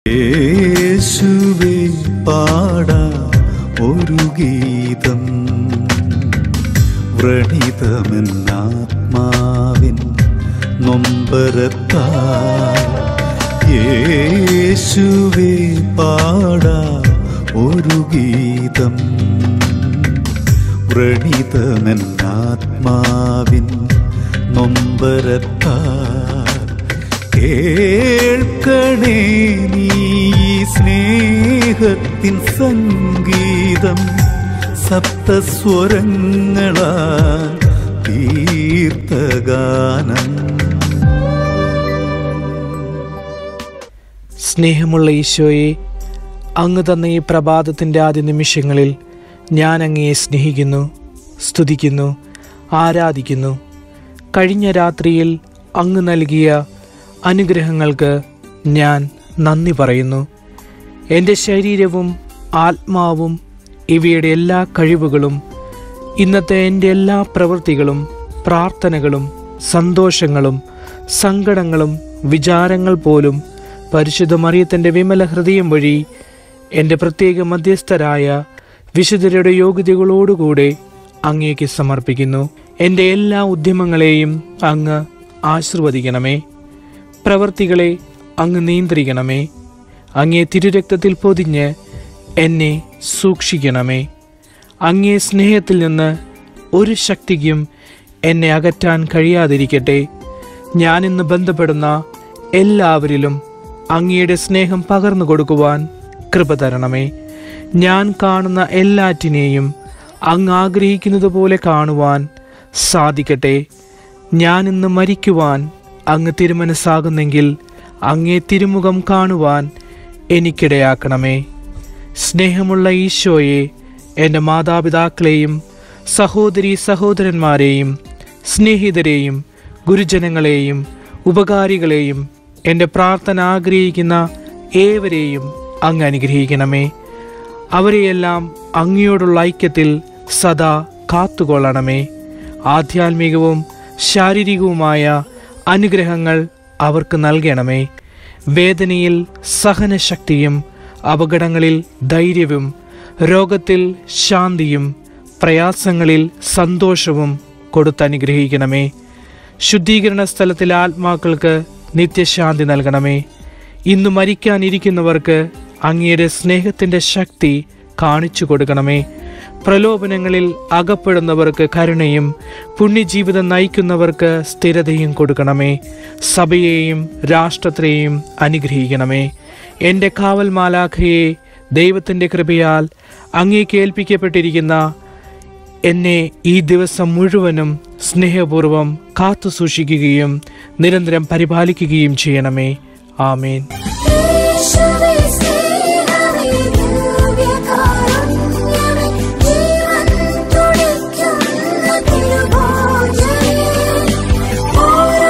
യേശുവേ പാടാ ഒരു ഗീതം വ്രണിതമെന്നാത്മാവിൻ നൊമ്പരത്താ യേശുവേ പാടാ ഒരു ഗീതം വ്രണിതമെന്നാത്മാവിൻ നൊമ്പരത്താ കേൾക്കണേ നീ ഈ സ്നേഹത്തിൻ സംഗീതം സപ്തസ്വരങ്ങളാൽ തീർത്ഥഗാനം സ്നേഹമുള്ള ഈശോയെ അങ്ങ് തന്ന ഈ പ്രഭാതത്തിൻ്റെ ആദ്യ നിമിഷങ്ങളിൽ ഞാൻ അങ്ങയെ സ്നേഹിക്കുന്നു സ്തുതിക്കുന്നു ആരാധിക്കുന്നു കഴിഞ്ഞ രാത്രിയിൽ അങ്ങ് നൽകിയ അനുഗ്രഹങ്ങൾക്ക് ഞാൻ നന്ദി പറയുന്നു എൻ്റെ ശരീരവും ആത്മാവും ഇവയുടെ എല്ലാ കഴിവുകളും ഇന്നത്തെ എൻ്റെ എല്ലാ പ്രവൃത്തികളും പ്രാർത്ഥനകളും സന്തോഷങ്ങളും സങ്കടങ്ങളും വിചാരങ്ങൾ പോലും പരിശുദ്ധ മറിയത്തിൻ്റെ വിമല ഹൃദയം വഴി എൻ്റെ പ്രത്യേക മധ്യസ്ഥരായ വിശുദ്ധരുടെ യോഗ്യതകളോടുകൂടെ അങ്ങേക്ക് സമർപ്പിക്കുന്നു എൻ്റെ എല്ലാ ഉദ്യമങ്ങളെയും അങ്ങ് ആശീർവദിക്കണമേ പ്രവർത്തികളെ അങ്ങ് നിയന്ത്രിക്കണമേ അങ്ങേ തിരുരക്തത്തിൽ പൊതിഞ്ഞ് എന്നെ സൂക്ഷിക്കണമേ അങ്ങേ സ്നേഹത്തിൽ നിന്ന് ഒരു ശക്തിക്കും എന്നെ അകറ്റാൻ കഴിയാതിരിക്കട്ടെ ഞാനിന്ന് ബന്ധപ്പെടുന്ന എല്ലാവരിലും അങ്ങയുടെ സ്നേഹം പകർന്നു കൊടുക്കുവാൻ കൃപ തരണമേ ഞാൻ കാണുന്ന എല്ലാറ്റിനെയും അങ്ങ് ആഗ്രഹിക്കുന്നത് പോലെ കാണുവാൻ സാധിക്കട്ടെ ഞാൻ ഇന്ന് മരിക്കുവാൻ അങ്ങ് തിരുമനസ്സാകുന്നെങ്കിൽ അങ്ങേ തിരുമുഖം കാണുവാൻ എനിക്കിടയാക്കണമേ സ്നേഹമുള്ള ഈശോയെ എൻ്റെ മാതാപിതാക്കളെയും സഹോദരി സഹോദരന്മാരെയും സ്നേഹിതരെയും ഗുരുജനങ്ങളെയും ഉപകാരികളെയും എൻ്റെ പ്രാർത്ഥന ആഗ്രഹിക്കുന്ന ഏവരെയും അങ്ങ് അനുഗ്രഹിക്കണമേ അവരെയെല്ലാം അങ്ങയോടുള്ള ഐക്യത്തിൽ സദാ കാത്തുകൊള്ളണമേ ആധ്യാത്മികവും ശാരീരികവുമായ അനുഗ്രഹങ്ങൾ അവർക്ക് നൽകണമേ വേദനയിൽ സഹനശക്തിയും അപകടങ്ങളിൽ ധൈര്യവും രോഗത്തിൽ ശാന്തിയും പ്രയാസങ്ങളിൽ സന്തോഷവും കൊടുത്തനുഗ്രഹിക്കണമേ ശുദ്ധീകരണ സ്ഥലത്തിലെ ആത്മാക്കൾക്ക് നിത്യശാന്തി നൽകണമേ ഇന്ന് മരിക്കാനിരിക്കുന്നവർക്ക് അങ്ങയുടെ സ്നേഹത്തിൻ്റെ ശക്തി കാണിച്ചു കൊടുക്കണമേ പ്രലോഭനങ്ങളിൽ അകപ്പെടുന്നവർക്ക് കരുണയും പുണ്യജീവിതം നയിക്കുന്നവർക്ക് സ്ഥിരതയും കൊടുക്കണമേ സഭയെയും രാഷ്ട്രത്തെയും അനുഗ്രഹിക്കണമേ എൻ്റെ കാവൽ മാലാഖയെ ദൈവത്തിൻ്റെ കൃപയാൽ അങ്ങേക്ക് ഏൽപ്പിക്കപ്പെട്ടിരിക്കുന്ന എന്നെ ഈ ദിവസം മുഴുവനും സ്നേഹപൂർവം കാത്തു സൂക്ഷിക്കുകയും നിരന്തരം പരിപാലിക്കുകയും ചെയ്യണമേ ആമേൻ യേശുവേ സ്നേഹമേ ദിവ്യകാരുണ്യമേ ജീവൻ തുടിക്കുന്ന തിരുഭോജനേ ഓരോ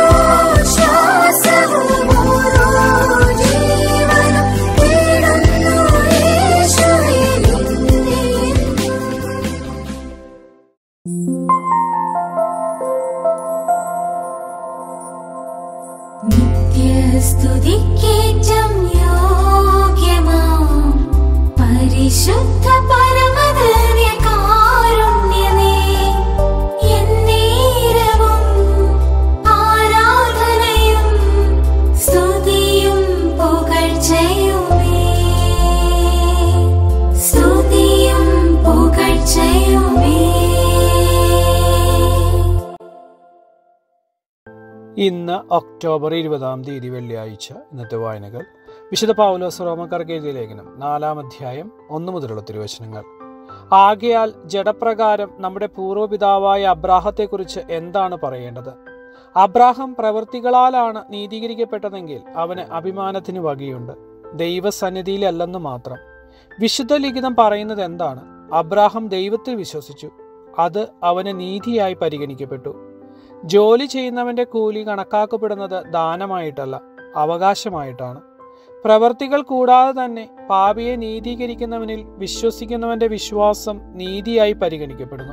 ശ്വാസവും ഓരോ ജീവനും തേടുന്നു യേശുവേ നിന്നെ നിത്യസ്തുതിക്കേറ്റം യോഗ്യമാം പരിശുദ്ധ പരമധന്യകാരുണ്യമേ എന്നേരവും ആരാധനയും സ്തുതിയും പുകഴ്ചയുമേ സ്തുതിയും പുകഴ്ചയുമേ ഇന്ന് ഒക്ടോബർ ഇരുപതാം തീയതി വെള്ളിയാഴ്ച ഇന്നത്തെ വായനകൾ വിശുദ്ധ പൗലോസ് റോമക്കാർക്ക് എഴുതിയ ലേഖനം നാലാം അധ്യായം ഒന്ന് മുതലുള്ള തിരുവചനങ്ങൾ ആകയാൽ ജഡപ്രകാരം നമ്മുടെ പൂർവ്വപിതാവായ അബ്രാഹത്തെക്കുറിച്ച് എന്താണ് പറയേണ്ടത് അബ്രാഹം പ്രവൃത്തികളാലാണ് നീതീകരിക്കപ്പെട്ടതെങ്കിൽ അവന് അഭിമാനത്തിന് വകയുണ്ട് ദൈവസന്നിധിയിലല്ലെന്ന് മാത്രം വിശുദ്ധ ലിഖിതം പറയുന്നത് എന്താണ് അബ്രാഹം ദൈവത്തിൽ വിശ്വസിച്ചു അത് അവന് നീതിയായി പരിഗണിക്കപ്പെട്ടു ജോലി ചെയ്യുന്നവന്റെ കൂലി കണക്കാക്കപ്പെടുന്നത് ദാനമായിട്ടല്ല അവകാശമായിട്ടാണ് പ്രവർത്തികൾ കൂടാതെ തന്നെ പാപിയെ നീതീകരിക്കുന്നവനിൽ വിശ്വസിക്കുന്നവന്റെ വിശ്വാസം നീതിയായി പരിഗണിക്കപ്പെടുന്നു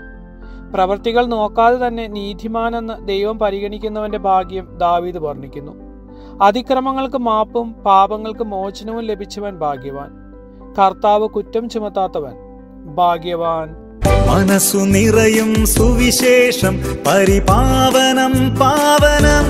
പ്രവർത്തികൾ നോക്കാതെ തന്നെ നീതിമാനെന്ന് ദൈവം പരിഗണിക്കുന്നവന്റെ ഭാഗ്യം ദാവീദ് വർണ്ണിക്കുന്നു അതിക്രമങ്ങൾക്ക് മാപ്പും പാപങ്ങൾക്ക് മോചനവും ലഭിച്ചവൻ ഭാഗ്യവാൻ കർത്താവ് കുറ്റം ചുമത്താത്തവൻ ഭാഗ്യവാൻ മനസ്സു നിറയും സുവിശേഷം പരിപാവനം പാവനം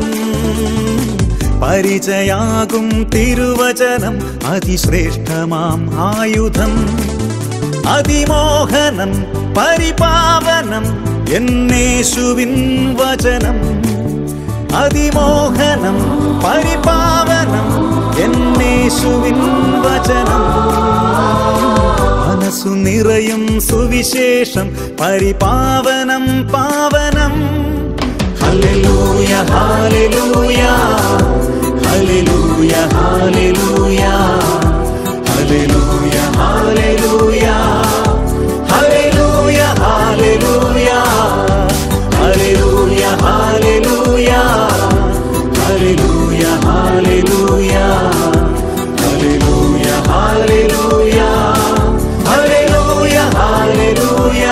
പരിചയാകും തിരുവചനം അതിശ്രേഷ്ഠമാം ആയുധം അതിമോഹനം പരിപാവനം എന്നേശുവിൻ വചനം അതിമോഹനം പരിപാവനം എന്നേശുവിൻ വചനം മനസ്സു നിറയും സുവിശേഷം പരിപാവനം പാവനം ഹല്ലേലൂയ ഹല്ലേലൂയ ഹല്ലേലൂയ ഹല്ലേലൂയ ഹല്ലേലൂയ ഹല്ലേലൂയ ഹല്ലേലൂയ ഹല്ലേലൂയ ഹല്ലേലൂയ ഹല്ലേലൂയ ഹല്ലേലൂയ ഹല്ലേലൂയ ഹല്ലേലൂയ ഹല്ലേലൂയ ഹല്ലേലൂയ ഹല്ലേലൂയ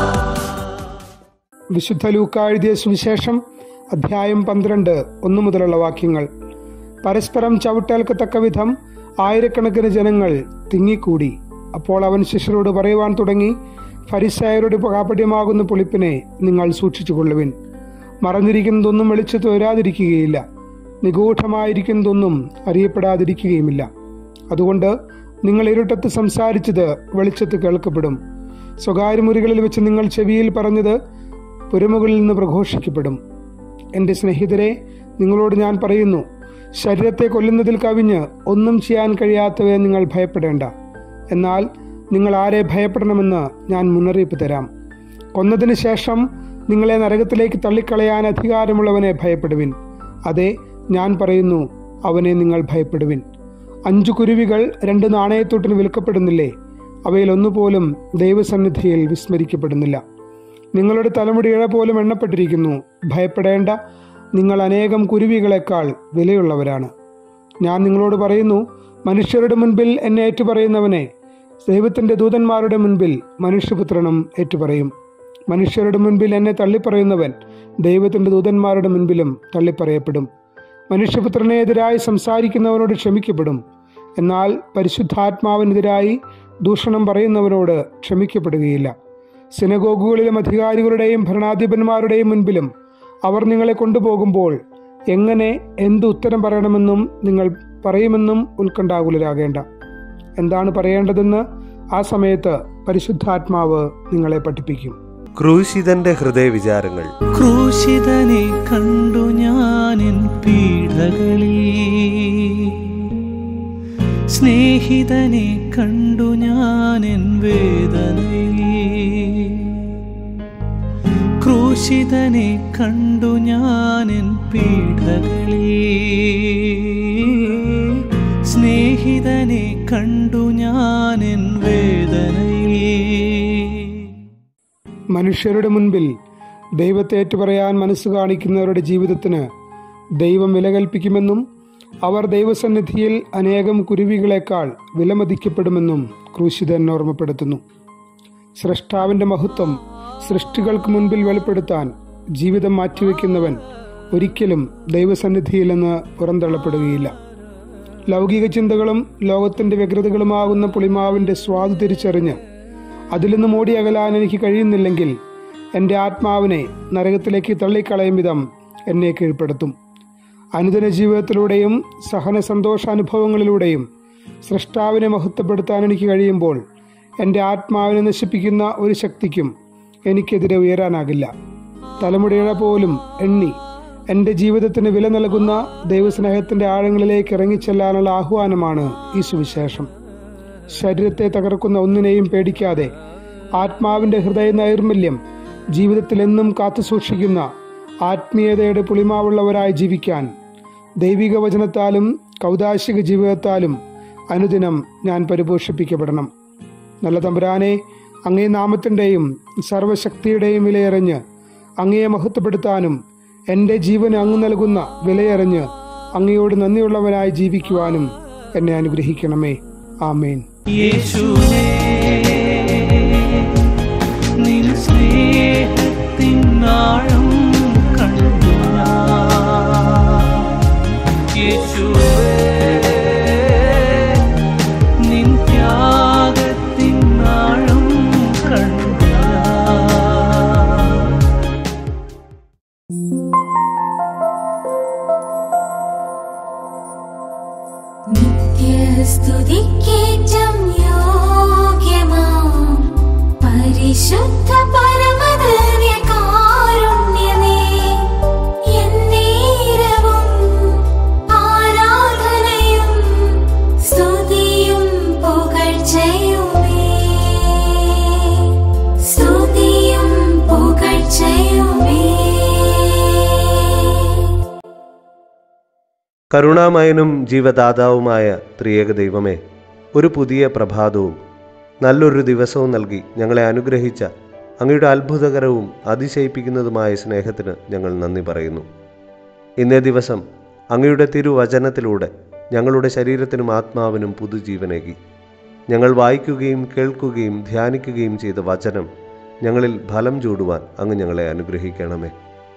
വിശുദ്ധ ലൂക്ക എഴുതിയ സുവിശേഷം അധ്യായം പന്ത്രണ്ട് ഒന്നു മുതലുള്ള വാക്യങ്ങൾ പരസ്പരം ചവിട്ടേൽക്കത്തക്ക വിധം ആയിരക്കണക്കിന് ജനങ്ങൾ തിങ്ങിക്കൂടി അപ്പോൾ അവൻ ശിഷ്യരോട് പറയുവാൻ തുടങ്ങി ഫരിസായരുടെ കാപട്യമാകുന്ന പുളിപ്പിനെ നിങ്ങൾ സൂക്ഷിച്ചുകൊള്ളുവിൻ മറഞ്ഞിരിക്കുന്നതൊന്നും വെളിച്ചത്ത് വരാതിരിക്കുകയില്ല നിഗൂഢമായിരിക്കുന്നതൊന്നും അറിയപ്പെടാതിരിക്കുകയുമില്ല അതുകൊണ്ട് നിങ്ങൾ ഇരുട്ടത്ത് സംസാരിച്ചത് വെളിച്ചത്ത് കേൾക്കപ്പെടും സ്വകാര്യ മുറികളിൽ വെച്ച് നിങ്ങൾ ചെവിയിൽ പറഞ്ഞത് പുരമുകളിൽ നിന്ന് പ്രഘോഷിക്കപ്പെടും എൻ്റെ സ്നേഹിതരെ നിങ്ങളോട് ഞാൻ പറയുന്നു ശരീരത്തെ കൊല്ലുന്നതിൽ കവിഞ്ഞ് ഒന്നും ചെയ്യാൻ കഴിയാത്തവയെ നിങ്ങൾ ഭയപ്പെടേണ്ട എന്നാൽ നിങ്ങൾ ആരെ ഭയപ്പെടണമെന്ന് ഞാൻ മുന്നറിയിപ്പ് തരാം കൊന്നതിന് ശേഷം നിങ്ങളെ നരകത്തിലേക്ക് തള്ളിക്കളയാൻ അധികാരമുള്ളവനെ ഭയപ്പെടുവിൻ അതെ ഞാൻ പറയുന്നു അവനെ നിങ്ങൾ ഭയപ്പെടുവിൻ അഞ്ചു കുരുവികൾ രണ്ട് നാണയത്തോട്ടിന് വിൽക്കപ്പെടുന്നില്ലേ അവയിൽ ഒന്നുപോലും ദൈവസന്നിധിയിൽ വിസ്മരിക്കപ്പെടുന്നില്ല നിങ്ങളുടെ തലമുടിയിഴ പോലും എണ്ണപ്പെട്ടിരിക്കുന്നു ഭയപ്പെടേണ്ട നിങ്ങൾ അനേകം കുരുവികളെക്കാൾ വിലയുള്ളവരാണ് ഞാൻ നിങ്ങളോട് പറയുന്നു മനുഷ്യരുടെ മുൻപിൽ എന്നെ ഏറ്റുപറയുന്നവനെ ദൈവത്തിൻ്റെ ദൂതന്മാരുടെ മുൻപിൽ മനുഷ്യപുത്രനും ഏറ്റുപറയും മനുഷ്യരുടെ മുൻപിൽ എന്നെ തള്ളിപ്പറയുന്നവൻ ദൈവത്തിൻ്റെ ദൂതന്മാരുടെ മുൻപിലും തള്ളിപ്പറയപ്പെടും മനുഷ്യപുത്രനെ എതിരായി സംസാരിക്കുന്നവനോട് ക്ഷമിക്കപ്പെടും എന്നാൽ പരിശുദ്ധാത്മാവിനെതിരായി ദൂഷണം പറയുന്നവനോട് ക്ഷമിക്കപ്പെടുകയില്ല സിനഗോഗുകളിലും അധികാരികളുടെയും ഭരണാധിപന്മാരുടെയും മുൻപിലും അവർ നിങ്ങളെ കൊണ്ടുപോകുമ്പോൾ എങ്ങനെ എന്ത് ഉത്തരം പറയണമെന്നും നിങ്ങൾ പറയുമെന്നും ഉത്കണ്ഠാകുലരാകേണ്ട എന്താണ് പറയേണ്ടതെന്ന് ആ സമയത്ത് പരിശുദ്ധാത്മാവ് നിങ്ങളെ പഠിപ്പിക്കും ക്രൂശിതന്റെ ഹൃദയവിചാരങ്ങൾ ക്രൂശിതനെ കണ്ടു ഞാനിൻ പീഡകളിൽ സ്നേഹിതനെ കണ്ടു ഞാനിൻ വേദനയിൽ ക്രൂശിതനെ കണ്ടു ഞാനിൻ പീഡകളിൽ സ്നേഹിതനെ കണ്ടു ഞാനിൻ വേദനയിൽ മനുഷ്യരുടെ മുൻപിൽ ദൈവത്തെ ഏറ്റുപറയാൻ മനസ്സ് കാണിക്കുന്നവരുടെ ജീവിതത്തിന് ദൈവം വില കൽപ്പിക്കുമെന്നും അവർ ദൈവസന്നിധിയിൽ അനേകം കുരുവികളെക്കാൾ വിലമതിക്കപ്പെടുമെന്നും ക്രൂശിതൻ ഓർമ്മപ്പെടുത്തുന്നു സ്രഷ്ടാവിൻ്റെ മഹത്വം സൃഷ്ടികൾക്ക് മുൻപിൽ വെളിപ്പെടുത്താൻ ജീവിതം മാറ്റിവെക്കുന്നവൻ ഒരിക്കലും ദൈവസന്നിധിയിൽ നിന്ന് പുറന്തള്ളപ്പെടുകയില്ല ലൗകിക ചിന്തകളും ലോകത്തിൻ്റെ വ്യഗ്രതകളുമാകുന്ന പുളിമാവിൻ്റെ സ്വാദ് തിരിച്ചറിഞ്ഞ് അതിൽ നിന്ന് മോടി അകലാൻ എനിക്ക് കഴിയുന്നില്ലെങ്കിൽ എൻ്റെ ആത്മാവിനെ നരകത്തിലേക്ക് തള്ളിക്കളയും വിധം എന്നെ കീഴ്പ്പെടുത്തും അനുദിന ജീവിതത്തിലൂടെയും സഹന സന്തോഷാനുഭവങ്ങളിലൂടെയും സൃഷ്ടാവിനെ മഹത്വപ്പെടുത്താൻ എനിക്ക് കഴിയുമ്പോൾ എൻ്റെ ആത്മാവിനെ നശിപ്പിക്കുന്ന ഒരു ശക്തിക്കും എനിക്കെതിരെ ഉയരാനാകില്ല തലമുടിയിഴ പോലും എണ്ണി എൻ്റെ ജീവിതത്തിന് വില നൽകുന്ന ദൈവസ്നേഹത്തിൻ്റെ ആഴങ്ങളിലേക്ക് ഇറങ്ങിച്ചെല്ലാനുള്ള ആഹ്വാനമാണ് ഈ സുവിശേഷം ശരീരത്തെ തകർക്കുന്ന ഒന്നിനെയും പേടിക്കാതെ ആത്മാവിൻ്റെ ഹൃദയ നൈർമല്യം ജീവിതത്തിൽ എന്നും കാത്തുസൂക്ഷിക്കുന്ന ആത്മീയതയുടെ പുളിമാവുള്ളവരായി ജീവിക്കാൻ ദൈവിക വചനത്താലും കൗതാശിക ജീവിതത്താലും അനുദിനം ഞാൻ പരിപോഷിപ്പിക്കപ്പെടണം നല്ല തമ്പുരാനെ അങ്ങേ നാമത്തിൻ്റെയും സർവശക്തിയുടെയും വിലയറിഞ്ഞ് അങ്ങയെ മഹത്വപ്പെടുത്താനും എൻ്റെ ജീവന് അങ്ങ് നൽകുന്ന വിലയറിഞ്ഞ് അങ്ങയോട് നന്ദിയുള്ളവനായി ജീവിക്കുവാനും എന്നെ അനുഗ്രഹിക്കണമേ ആമേൻ യേശുവേ നിൻ സ്നേഹത്തിൻ ആഴം കണ്ടു ഞാൻ യേശു സ്തുതിക്കേറ്റം യോഗ്യമാം പരിശുദ്ധ പരമദിവ്യകാരുണ്യമേ, എന്നേരവും ആരാധനയും സ്തുതിയും പുകഴ്ചയുമേ. സ്തുതിയും പുകഴ്ചയുമേ കരുണാമയനും ജീവദാതാവുമായ ത്രിയേക ദൈവമേ ഒരു പുതിയ പ്രഭാതവും നല്ലൊരു ദിവസവും നൽകി ഞങ്ങളെ അനുഗ്രഹിച്ച അങ്ങയുടെ അത്ഭുതകരവും അതിശയിപ്പിക്കുന്നതുമായ സ്നേഹത്തിന് ഞങ്ങൾ നന്ദി പറയുന്നു ഇന്നേ ദിവസം അങ്ങയുടെ തിരുവചനത്തിലൂടെ ഞങ്ങളുടെ ശരീരത്തിനും ആത്മാവിനും പുതുജീവനേകി ഞങ്ങൾ വായിക്കുകയും കേൾക്കുകയും ധ്യാനിക്കുകയും ചെയ്ത വചനം ഞങ്ങളിൽ ഫലം ചൂടുവാൻ അങ്ങ് ഞങ്ങളെ അനുഗ്രഹിക്കണമേ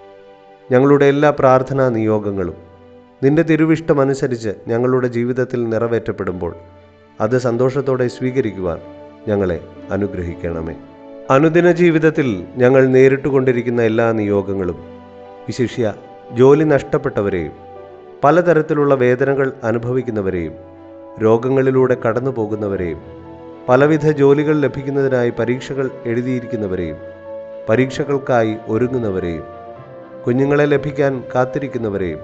ഞങ്ങളുടെ എല്ലാ പ്രാർത്ഥനാ നിയോഗങ്ങളും നിന്റെ തിരുവിഷ്ടമനുസരിച്ച് ഞങ്ങളുടെ ജീവിതത്തിൽ നിറവേറ്റപ്പെടുമ്പോൾ അത് സന്തോഷത്തോടെ സ്വീകരിക്കുവാൻ ഞങ്ങളെ അനുഗ്രഹിക്കണമേ അനുദിന ജീവിതത്തിൽ ഞങ്ങൾ നേരിട്ടുകൊണ്ടിരിക്കുന്ന എല്ലാ നിയോഗങ്ങളും വിശിഷ്യ ജോലി നഷ്ടപ്പെട്ടവരെയും പലതരത്തിലുള്ള വേദനകൾ അനുഭവിക്കുന്നവരെയും രോഗങ്ങളിലൂടെ കടന്നു പോകുന്നവരെയും പലവിധ ജോലികൾ ലഭിക്കുന്നതിനായി പരീക്ഷകൾ എഴുതിയിരിക്കുന്നവരെയും പരീക്ഷകൾക്കായി ഒരുങ്ങുന്നവരെയും കുഞ്ഞുങ്ങളെ ലഭിക്കാൻ കാത്തിരിക്കുന്നവരെയും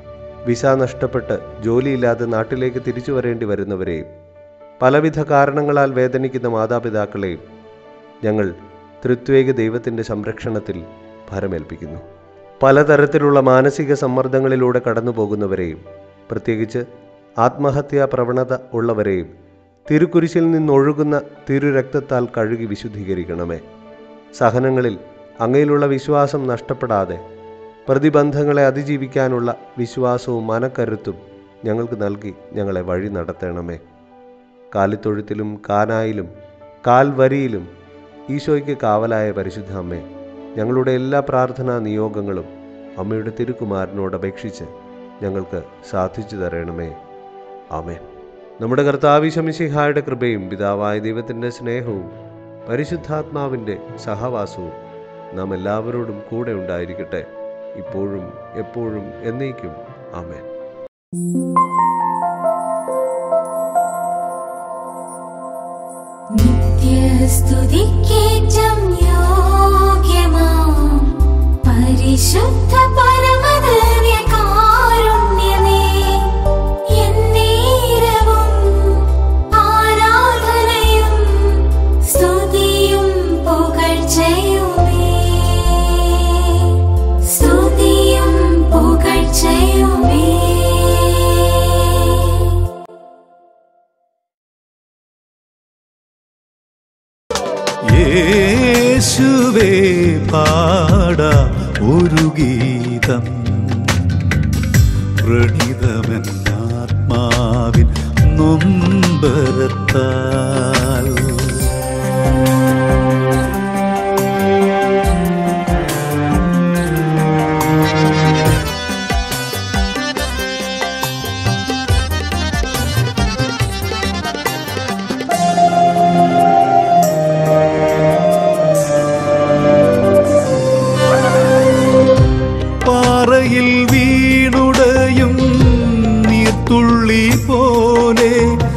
വിസ നഷ്ടപ്പെട്ട് ജോലിയില്ലാതെ നാട്ടിലേക്ക് തിരിച്ചു വരേണ്ടി വരുന്നവരെയും പലവിധ കാരണങ്ങളാൽ വേദനിക്കുന്ന മാതാപിതാക്കളെയും ഞങ്ങൾ തൃത്വേക ദൈവത്തിൻ്റെ സംരക്ഷണത്തിൽ ഭരമേൽപ്പിക്കുന്നു പലതരത്തിലുള്ള മാനസിക സമ്മർദ്ദങ്ങളിലൂടെ കടന്നു പോകുന്നവരെയും പ്രത്യേകിച്ച് ആത്മഹത്യാ പ്രവണത ഉള്ളവരെയും തിരുക്കുരിശിൽ നിന്നൊഴുകുന്ന തിരുരക്തത്താൽ കഴുകി വിശുദ്ധീകരിക്കണമേ സഹനങ്ങളിൽ അങ്ങയിലുള്ള വിശ്വാസം നഷ്ടപ്പെടാതെ പ്രതിബന്ധങ്ങളെ അതിജീവിക്കാനുള്ള വിശ്വാസവും മനക്കരുത്തും ഞങ്ങൾക്ക് നൽകി ഞങ്ങളെ വഴി നടത്തണമേ കാലിത്തൊഴുത്തിലും കാനായിലും കാൽവരിയിലും ഈശോയ്ക്ക് കാവലായ പരിശുദ്ധ അമ്മേ ഞങ്ങളുടെ എല്ലാ പ്രാർത്ഥനാ നിയോഗങ്ങളും അമ്മയുടെ തിരുക്കുമാരനോട് അപേക്ഷിച്ച് ഞങ്ങൾക്ക് സാധിച്ചു തരണമേ ആമേൻ നമ്മുടെ കർത്താവിശമിശിഹായുടെ കൃപയും പിതാവായ ദൈവത്തിൻ്റെ സ്നേഹവും പരിശുദ്ധാത്മാവിൻ്റെ സഹവാസവും നാം എല്ലാവരോടും കൂടെ ഉണ്ടായിരിക്കട്ടെ ഇപ്പോഴും എപ്പോഴും എന്നേക്കും ആമേൻ നിത്യസ്തുതിക്കേറ്റം യോഗ്യമാം പരിശുദ്ധ പരമദിവ്യകാരുണ്യമേ, എന്നേരവും ആരാധനയും സ്തുതിയും പുകഴ്ചയുമേ. സ്തുതിയും പുകഴ്ചയുമേ യേശുവേ പാട ഒരു ഗീതം വ്രണിതമെന്നാത്മാവിൻ നൊമ്പരത്താൽ പാറയിൽ വീണുടയും നീർത്തുള്ളി പോലെ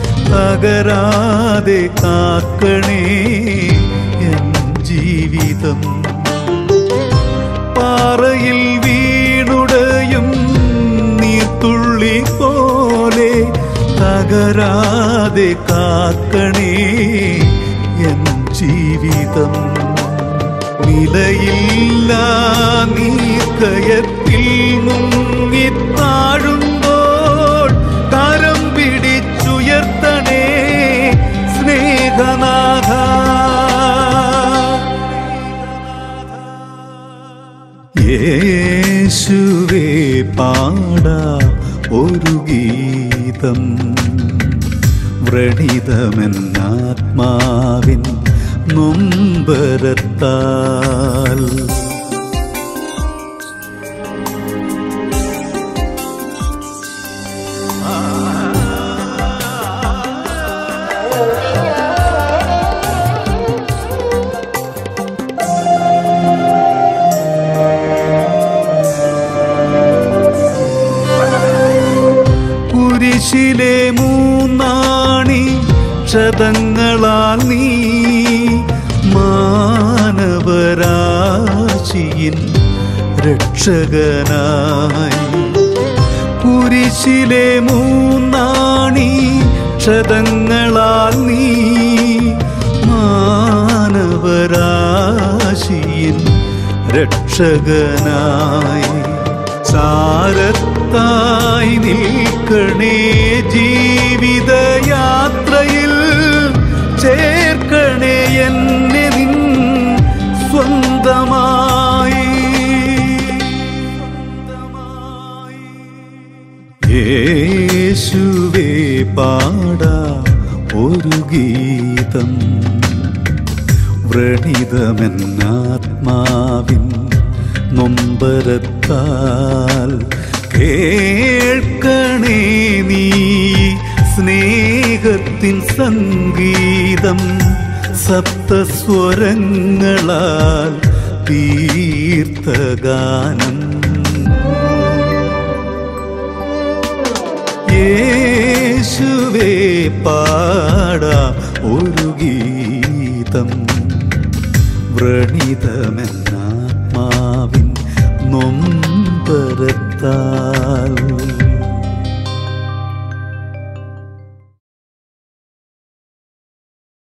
തകരാതെ കാക്കണേ എൻ ജീവിതം പാറയിൽ വീണുടയും നീർത്തുള്ളി പോലെ തകരാതെ കാക്കണേ എൻ ജീവിതം നിലയില്ല നീക്കയത്തിൽ മുങ്ങിത്താഴുമ്പോൾ കരം പിടിച്ചുയർത്തണേ സ്നേഹനാഥ യേശുവേ പാട ഒരു ഗീതം വ്രണിതമെന്നാത്മാവിൻ നൊമ്പരത്താൽ കുരിശിലെ മൂന്നാം ക്ഷതങ്ങളാൽ നീ മാനവരാശിയിൻ രക്ഷകനായി കുരിശിലെ മൂന്നാണി ക്ഷതങ്ങളാൽ നീ മാനവരാശിയിൻ രക്ഷകനായി ചാരത്തായി നിൽക്കണേ ജീവിതയാത്രയിൽ ചേർക്കണേ എന്നെ നിൻ സ്വന്തമായി യേശുവേ പാടാ ഒരു ഗീതം വ്രണിതമെന്നാത്മാവിൻ നൊമ്പരത്താൽ കേൾക്കണേ നീ സ്നേഹത്തിൻ സംഗീതം സപ്തസ്വരങ്ങളാൽ തീർത്ഥഗാനം യേശുവേ പാടാ ഒരു ഗീതം വ്രണിതമെന്നാത്മാവിൻ നൊമ്പരത്താൽ